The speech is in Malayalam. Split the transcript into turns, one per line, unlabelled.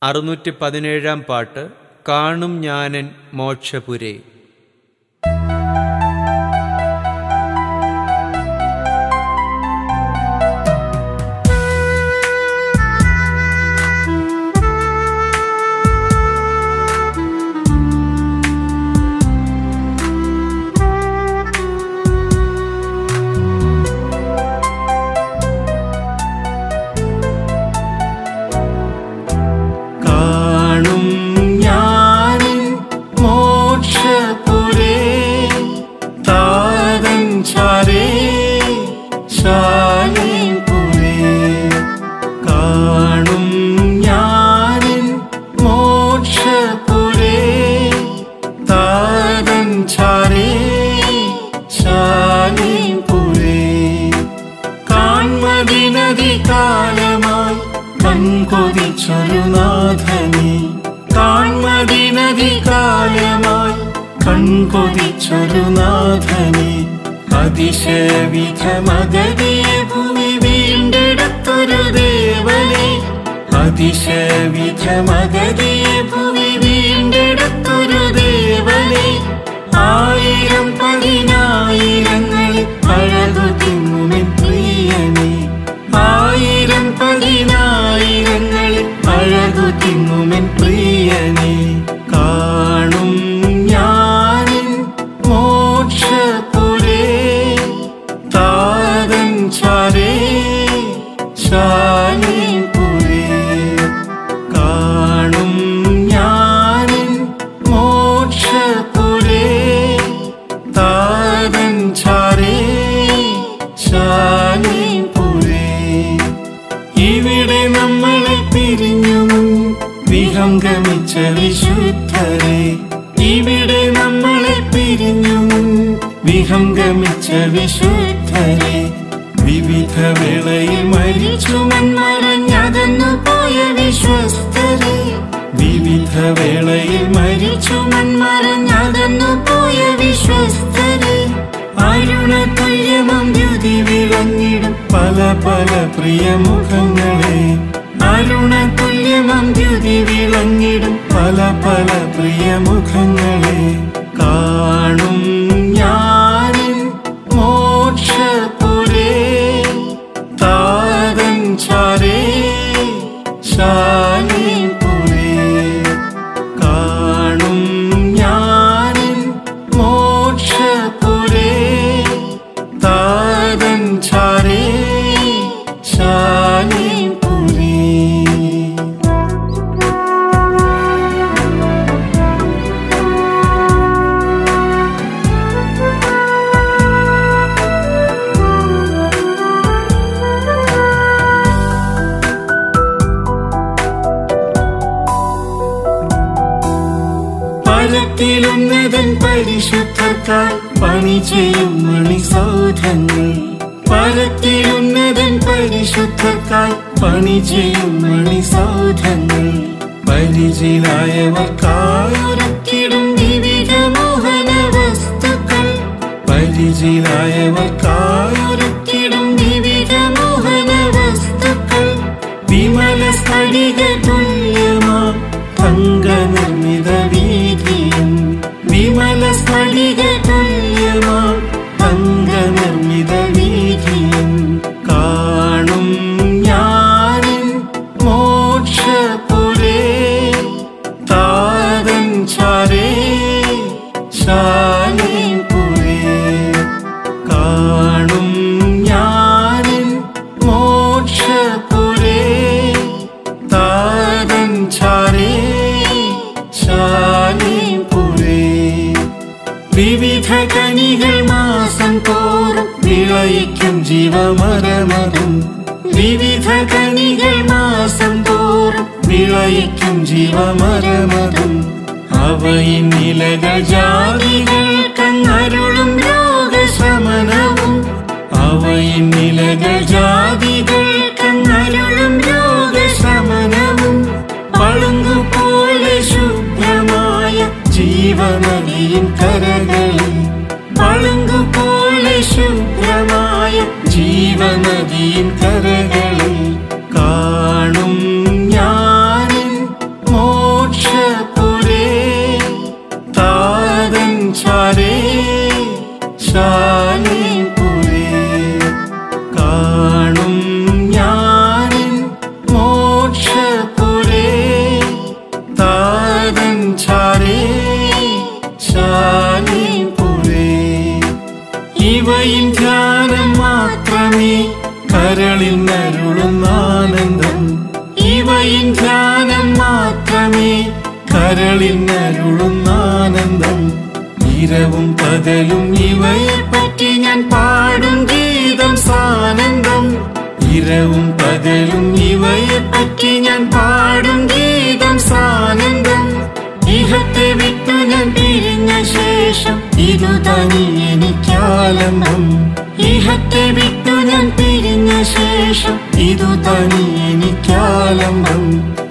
അറുന്നൂറ്റി പതിനേഴാം പാട്ട് കാണും ഞാനൻ മോക്ഷപുരേ
കാണും ഞാനിൻ മോക്ഷപുരേ താതൻ ചാരേ ശാലിപുരേ കാണും ഞാനിൻ മോക്ഷപുരേ താതൻ ചാരേ ശാലിപുരേ കാൺമതിനതി കാലമായി കൺകൊതിച്ചൊരു നാഥനെ കാൺമതിനതി കാലമായി കൺകൊതിച്ചൊരു നാഥനെ അതിശയവിധമതതിയെ ഭൂമി വീണ്ടെടുത്തൊരു ദേവനെ അതിശയവിധമതതിയെ ഭൂമി വീണ്ടെടുത്തൊരു ദേവനെ ആയിരം പതിനായിരങ്ങളിൽ അഴകു തിങ്ങുമെൻ പ്രിയനെ ആയിരം പതിനായിരങ്ങളിൽ അഴകു തിങ്ങുമെൻ പ്രിയനെ കാണും ഞാനിൻ മോക്ഷപുരേ താതൻ ചാരേ ശാലിപുരേ കാണും ഞാനിൻ മോക്ഷപുരേ താതൻ ചാരേ ശാലിപുരേ ഇവിടെ നമ്മളെ പിരിഞ്ഞു വിഹംഗമിച്ച വിശുദ്ധരെ ഇവിടെ നമ്മളെ പിരിഞ്ഞു വിഹംഗമിച്ച വിശുദ്ധരെ വിവിധ വേളയിൽ മരിച്ചു മൺമറഞ്ഞതന്നു പോയ വിശ്വസ്തരെ വിവിധ വേളയിൽ മരിച്ചു മൺമറഞ്ഞതന്നു പോയ വിശ്വസ്തരെ അരുണ തുല്യമം ദ്യുതി വിളങ്ങിടും പല പല പ്രിയ മുഖങ്ങളെ അരുണ തുല്യമം ദ്യുതി വിളങ്ങിടും പല പല പ്രിയ മുഖങ്ങളെ കാണും ഞാനിൻ മോക്ഷപുരേ താതൻ ചാരേ ശാലിപുരേ കാണും ഞാനിൻ മോക്ഷപുരേ താതൻ ചാരേ ശാലിപുരേ പരത്തിലുന്നതൻ പരിശുദ്ധർക്കായി പണി ചെയ്യും മണിസൗധങ്ങൾ പരത്തിലുന്നതൻ പരിശുദ്ധർക്കായി പണി ചെയ്യും മണിസൗധങ്ങൾ പരിചിലായവർക്കായൊരുക്കിടും വിവിധ മോഹന വസ്തുക്കൾ പരിചിലായവർക്കായൊരുക്കിടും വിവിധ മോഹന വസ്തുക്കൾ വിമല സ്ഫടിക തുല്യമാം തങ്ക നിർമ്മിത വീതിയും വിമല സ്ഫടിക തുല്യമാം തങ്ക നിർമ്മിത വീതിയും കാണും ഞാനിൻ മോക്ഷപുരേ താതൻ ചാരേ ശാലിപുരേ കാണും ഞാനിൻ മോക്ഷപുരേ താതൻ ചാരേ ശാലിപുരേ വിവിധ കനികൾ മാസം തോറും വിളയിക്കും ജീവമരമതും വിവിധ കനികൾ മാസം തോറും വിളയിക്കും ജീവമരമതും അവയിൻ ഇലകൾ ജാതികൾക്കങ്ങരുളും രോഗശമനവും അവയിൻ ഇലകൾ ജാതികൾക്കങ്ങരുളും രോഗശമനവും പളുങ്കുപോലെ ശുഭ്രമായ ജീവനദിയിൻ കരകളിൽ പളുങ്കുപോലെ ശുഭ്രമായ ജീവനദിയിൻ കരകളിൽ കാണും ഞാനിൻ ധ്യാനം മാത്രമേ കരളിനരുളുന്ന ആനന്ദം ഇരവും പകലും ഇവയെ പറ്റി ഞാൻ പാടും ഗീതം സാനന്ദം ഇരവും പകലും ഇവയെ പറ്റി ഞാൻ പാടും ഗീതം സാനന്ദം ഇഹത്തെ വിട്ടു ഞാൻ പിരിഞ്ഞ ശേഷം ഇതു തനി എനിക്കാലംബം ഇഹത്തെ വിട്ടു ഞാൻ പിരിഞ്ഞ ശേഷം ഇതു തനി എനിക്കാലംബം